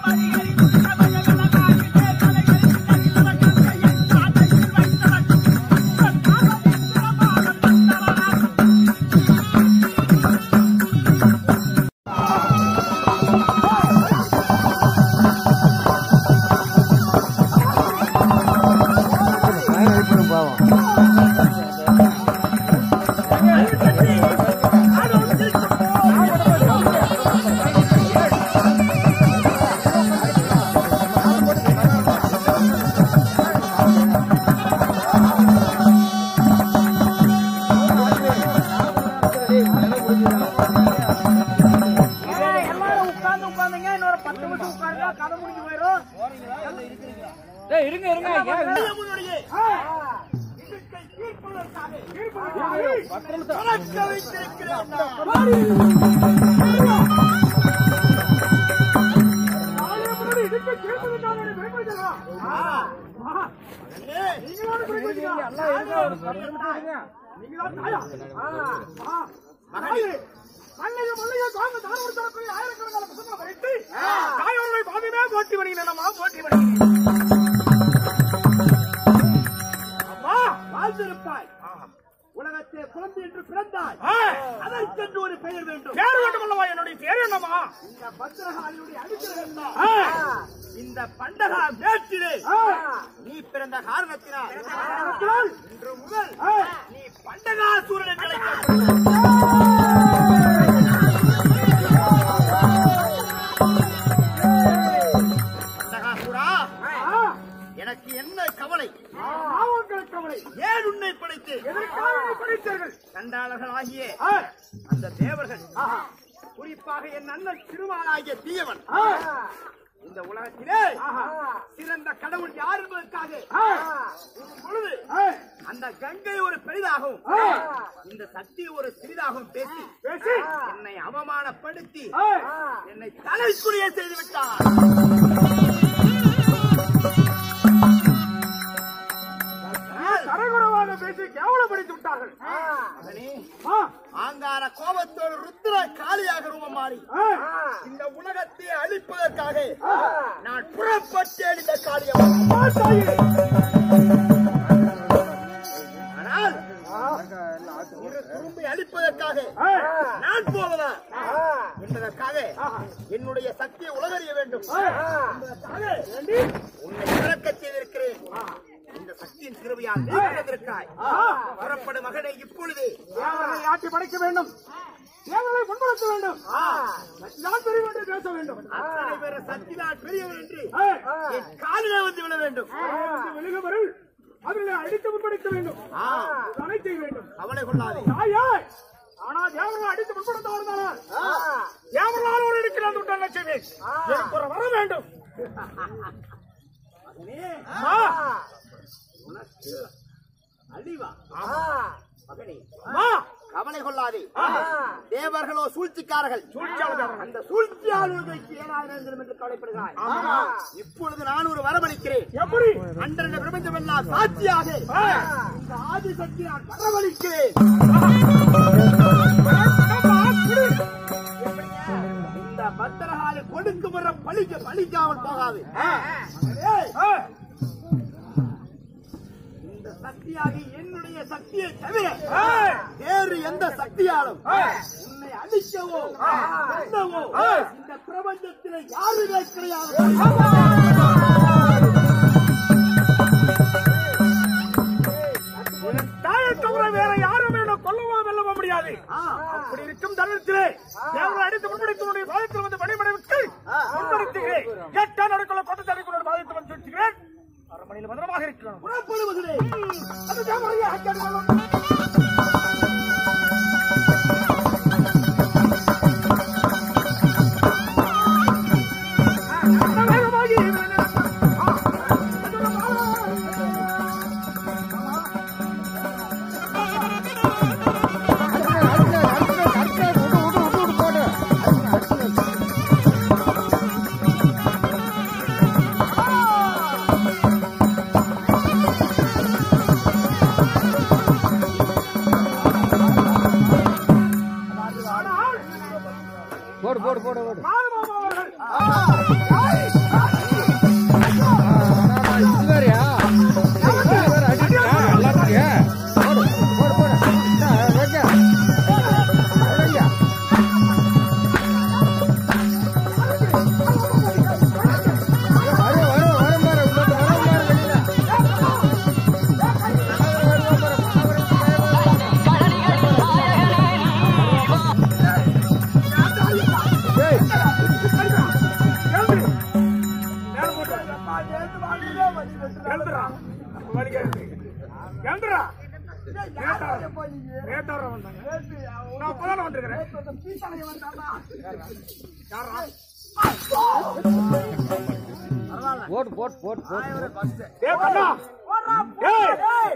எல்லாரும் உட்கார்ந்து உட்கார்ந்துங்க இன்னொரு பத்து நிமிஷம் உட்காருங்க கதை முடிஞ்சு போயிடும் இருங்க இருங்க நம்மளுடைய இதுக்கை தீர்ப்பதற்காக பறக்க வைத்திருக்கிறேன் போட்டி வருகிறேன் போட்டி வருகிறேன் அம்மா வாழ்ந்திருப்பாய் உலகத்தை குழந்தை என்று பிறந்தாய் அதற்கென்று ஒரு பெயர் வேண்டும் பேர் வேண்டும் அல்லவா என்னுடைய பேர் என்னமா இந்த பத்திரகாலியுடைய அனுகிரகம் தான். இந்த பண்டகா மேட்டிலே நீ பிறந்த காரணத்தினால் இன்று முதல் நீ பண்டகாசூரன் என்று அழைக்கப்படுகிறாய். பண்டகாசூரா எனக்கு என்ன கவலை கவலை ஏன் உன்னை படைத்தேன் படைத்தார்கள் கண்டாளர்கள் ஆகிய அந்த தேவர்கள் குறிப்பாக என் அண்ணன் திருமாலாகிய தீயவன் இந்த உலகத்திலே சிறந்த கடவுள் யார் என்பதற்காக கூறும் பொழுது அந்த கங்கை ஒரு பெரிதாகவும் இந்த சக்தி ஒரு சிறிதாகவும் பேசி என்னை அவமானப்படுத்தி என்னை தலைக்குரிய செய்து விட்டார் தரகுறவாக பேசி கேவலப்படுத்தி விட்டார்கள் மகனே, ஆங்கார கோபத்தோடு ருத்ர காளியாக ரூபம் மாறி இந்த உலகத்தை அழிப்பதற்காக நான் புறப்பட்டேன் இந்த காளியம் ஆனால் இரு துரும்பை அழிப்பதற்காக நான் போவதா என்பதற்காக என்னுடைய சக்தியை உலகறிய வேண்டும் என்பதற்காக உன்னை இறக்க செய்திருக்கிறேன் இந்த சக்தியின் திருவையால் நீ பிறந்திருக்காய் புறப்படும் மகனை இப்பொழுது தேவர்களை ஆட்டி படைக்க வேண்டும் தேவர்களை முன்வரத்த வேண்டும் நான் பெரிய வேண்டும் பேச வேண்டும் அத்தனை பேர சக்திதான் பெரியவர் என்று ஏய், என் காலிலே வந்து விட வேண்டும் வந்து வெளியவர்கள் அவர்களை அடித்து முன்படுத்த வேண்டும் ஆ, தடை செய்ய வேண்டும் கவலை கொள்ளாதே தாயே ஆனா தேவர்களை அடித்து முன்படுத்த வருந்தானால் தேவர்களால் ஒரு இருக்கிற அந்த என்ன செய்வேன் எனக்கு ஒரு வர வேண்டும் ஆ, உனக்கு அழிவா மகனே ஆ, கவலை கொள்ளாதே தேவர்களோ சூழ்ச்சிக்காரர்கள் அந்த சூழ்ச்சியாளர்களுக்கு ஏழாயிரம் என்று கவலைப்படுகிறாய் இப்பொழுது நான் ஒரு வரவழைக்கிறேன் எப்படி அன்றன பிரபஞ்சம் எல்லாம் சாட்சியாக இந்த ஆதிசக்தி நான் வரவழைக்கிறேன் இந்த பத்திரகாலை கொடுக்கு முறை பழிக்க பழிக்காமல் போகாது ஏய், ஏய், இந்த சக்தியாக என்னுடைய சக்தியை தவிர ஏய், வேறு எந்த சக்தியாலும் ஏய். உன்னை அழிக்கவோ கொல்லவோ இந்த பிரபஞ்சத்திலே யாருமே கிடையாது என் தாயை தவிர வேற யாரும் என்ன கொல்லவோ வெல்லவோ முடியாது ஆ, அப்படி இருக்கும் தருணத்திலே தேவரை அடித்து முன்படுத்தனுடைய பாதத்தில் வந்து பணிபடைவிட்டு முன்படுத்துகிறேன் எட்டாம் நடுக்குள்ள கொட்டத்தடைக்குள்ள பாதத்தில் வந்து சுற்றுகிறேன் அரண்மனையில் பத்திரமாக இருக்கிறோம் புறப்படுவதிலே அது தேவரையே அக்காடி ஆ வலிக்கிறது ஏன்றா நேத்தார வந்தாங்க நான் அப்பதான் வந்திருக்கிறேன் யாரா போட்டு போட்டு போட்டு போட்டு ஏ கண்ணா ஏய்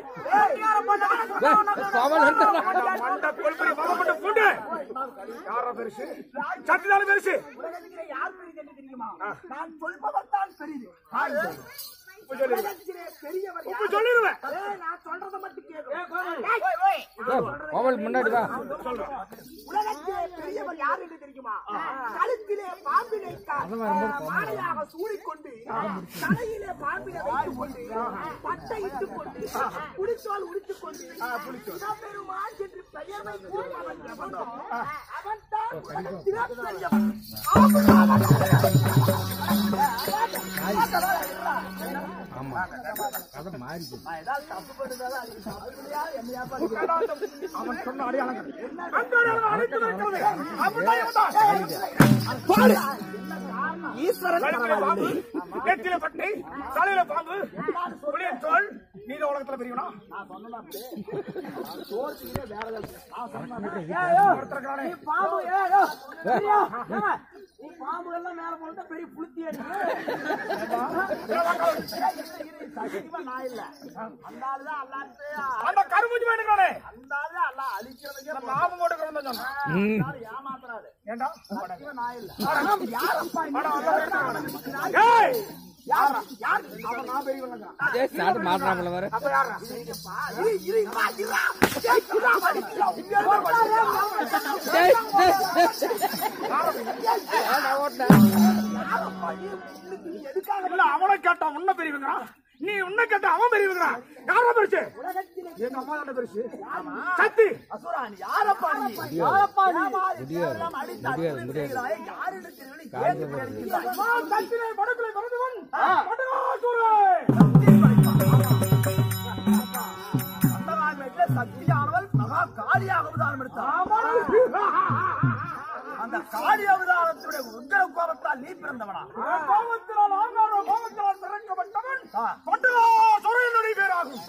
கோமல் எடுத்துடா. மண்ட கொள்கை மகப்பட்ட பூண்டு யாரா பெருசு சத்திதான பெருசு உலகத்திலே யார் பெரியது என்று தெரியுமா நான் சொல்பவர் தான் பெரியது இப்ப சொல்லிடுவேன் உலகத்திலே பெரியவர் இப்ப சொல்லிடுவேன் ஏய், நான் சொல்றத மட்டும் கேளு. ஏய், கோமல் முன்னாடி வா உலகத்திலே பெரியவர் யார் என்று தெரியுமா கழுத்திலே பாம்பினை கா- மாலையாக சூடிக்கொண்டு தலையிலே பாம்பினை வைத்துக் கொண்டு பட்டை இட்டுக் கொண்டு புளித்தோல் உடித்துக் கொண்டு சிவபெருமான் என்று பெயர் வைக்கும் அவன் எவனோ அவன் தான் உலகத்திலே பெரியவன் ஆமா கதை மாறி போச்சு. அவன் சொன்ன அடையாளங்கள் அந்த அடையாளங்கள் அனைத்து இருக்கிறது அப்படிதான் இவன்தான். பாரு. கழுத்திலே பாம்பு நெத்தில பட்டை தலையில பாம்பு புளிய தோல் நீல உலகத்துல பெரியவனா ஒருத்தருக்கானே. பாம்பு ஏய், ஏய், பெரியா, ஏய், நீ பாம்பு எல்லாம் மேல போட்டு பெரிய புளுத்தி சத்தியமா நான் இல்ல அந்த ஆளுதான் அல்லாட்டு அந்த கரும்புஞ்சு வேண்டுங்கிறானே அந்த ஆளு அல்லா அழிக்கிறதுக்கு நம்ம லாபம் போட்டு கிடந்தோம் சொன்னான் ம். ஏமாத்துறாரு ஏண்டா சத்தியமா நான் இல்ல யாரப்பா அட, அதான் கேட்டான். ஏய் யார் யார் அவன் நான் பெரியவங்க ஏய், சாட்டு மாட்டுறாப்புல வேற அப்ப யாரா இரு இரு இருடா, இருடா. ஏய், இருடா, வலிக்குதா. இங்க இருந்து வலிக்குதா. ஏய், ஏய், ஏய், நான் ஓட்டுனேன். யாரப்பா நீ? இன்னைக்கு நீ எதுக்காக இல்ல அவனை கேட்டா உன்ன பெரியவங்கிறான் நீ உன்னை கேட்டா அவன் பெரியவங்கிறான் யாரா பெருசு உலகத்திலே எங்க அம்மா தானே பெருசு சத்தி அசுரா நீ யாரப்பா நீ யாரப்பா நீ முடியாது. எல்லாம் அடித்து முடியாது, அடித்து முடியாது. இருக்கிறாய். யார் என்று தெரியவில்லை. ஏன் காஞ்ச இப்படி போகுது. அடிக்கிறாய்? மா சத்தினை படுக்கலை மறந்தவன் படுகாசுரே அந்தகாலத்திலே சக்தியானவள் மகா காளி அவதாரம் எடுத்தார் அந்த காளி அவதாரத்துடைய உத்தர கோபத்தால் நீ பிறந்தவனா கோபத்தினால் ஆங்காரோ கோபத்தினால் பிறக்கப்பட்டவன் படுகாசுரன் என்னுடைய பேராகும்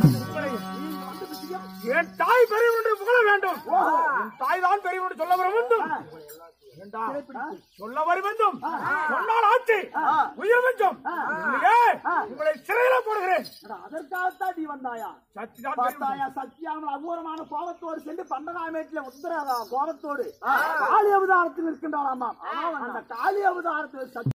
என் தாய் பெரியவனுடைய புகழ வேண்டும் என் தாய் தான் பெரியவனுடைய சொல்ல வர வேண்டும் ஏண்டா? சொல்ல வர வேண்டும் சொன்னால் ஆட்சி உயிர் வெஞ்சம் இல்லையே உங்களை சிறையில போடுகிறேன் அதற்காகத்தான் நீ வந்தாயா சத்திதான் பார்த்தாயா சத்தியாமல் அகோரமான கோபத்தோடு சென்று பண்டகாமேட்டில உத்தர கோபத்தோடு காளி அவதாரத்தில் இருக்கின்றாராமா அந்த காளி அவதாரத்தில் சக்தி